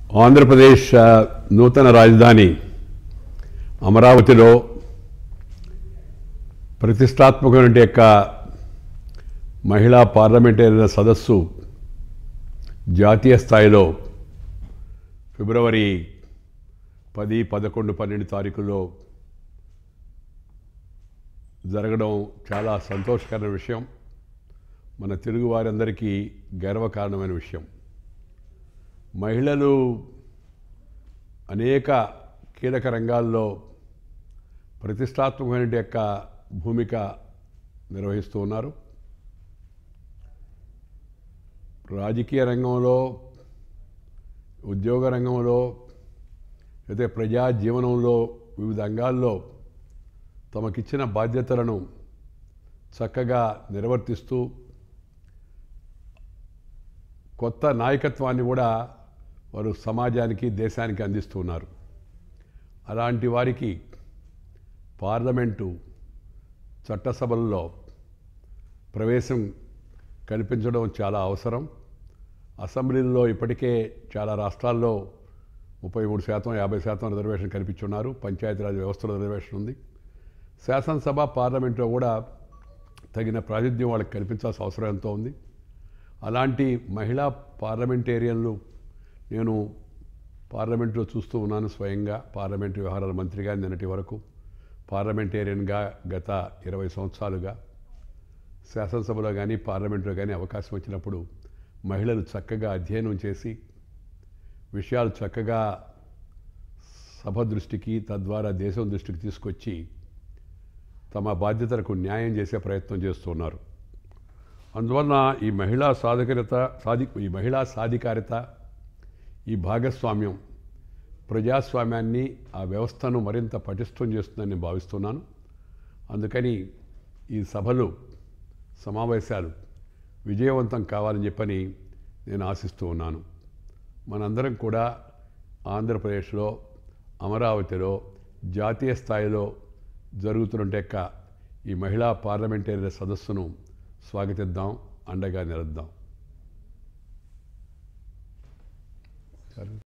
ఆంధ్రప్రదేశ్ ఆ, నూతన రాజధాని అమరావతిలో ప్రతిష్టాత్మకమైన యొక్క మహిళా పార్లమెంటేరియన్ సదస్సు జాతీయ స్థాయిలో ఫిబ్రవరి పది పదకొండు పన్నెండు తారీఖుల్లో జరగడం చాలా సంతోషకరమైన విషయం మన తెలుగు వారందరికీ గర్వకారణమైన విషయం మహిళలు అనేక కీలక రంగాల్లో ప్రతిష్టాత్మకమైన యొక్క భూమిక నిర్వహిస్తూ ఉన్నారు రాజకీయ రంగంలో ఉద్యోగ రంగంలో అయితే ప్రజా జీవనంలో వివిధ అంగాల్లో తమకిచ్చిన బాధ్యతలను చక్కగా నిర్వర్తిస్తూ కొత్త నాయకత్వాన్ని కూడా వారు సమాజానికి దేశానికి అందిస్తున్నారు అలాంటి వారికి పార్లమెంటు చట్టసభల్లో ప్రవేశం కల్పించడం చాలా అవసరం అసెంబ్లీల్లో ఇప్పటికే చాలా రాష్ట్రాల్లో ముప్పై మూడు శాతం యాభై శాతం రిజర్వేషన్ కల్పించున్నారు పంచాయతీరాజ్ వ్యవస్థలో రిజర్వేషన్ ఉంది శాసనసభ పార్లమెంట్లో కూడా తగిన ప్రాతినిధ్యం వాళ్ళకి కల్పించాల్సిన అవసరం ఎంతో ఉంది అలాంటి మహిళా పార్లమెంటేరియన్లు నేను పార్లమెంట్లో చూస్తూ ఉన్నాను స్వయంగా పార్లమెంటు వ్యవహారాల మంత్రిగా నిన్నటి వరకు పార్లమెంటేరియన్గా గత ఇరవై సంవత్సరాలుగా శాసనసభలో కానీ పార్లమెంట్లో కానీ అవకాశం వచ్చినప్పుడు మహిళలు చక్కగా అధ్యయనం చేసి విషయాలు చక్కగా సభ దృష్టికి తద్వారా దేశం దృష్టికి తీసుకొచ్చి తమ బాధ్యతలకు న్యాయం చేసే ప్రయత్నం చేస్తున్నారు అందువలన ఈ మహిళా సాధికారత సాధి ఈ మహిళా సాధికారిత ఈ భాగస్వామ్యం ప్రజాస్వామ్యాన్ని ఆ వ్యవస్థను మరింత పటిష్టం చేస్తుందని నేను భావిస్తున్నాను అందుకని ఈ సభలు సమావేశాలు విజయవంతం కావాలని చెప్పని నేను ఆశిస్తూ ఉన్నాను మనందరం కూడా ఆంధ్రప్రదేశ్లో అమరావతిలో జాతీయ స్థాయిలో జరుగుతున్న యొక్క ఈ మహిళా పార్లమెంటరీ సదస్సును స్వాగతిద్దాం అండగా నిలద్దాం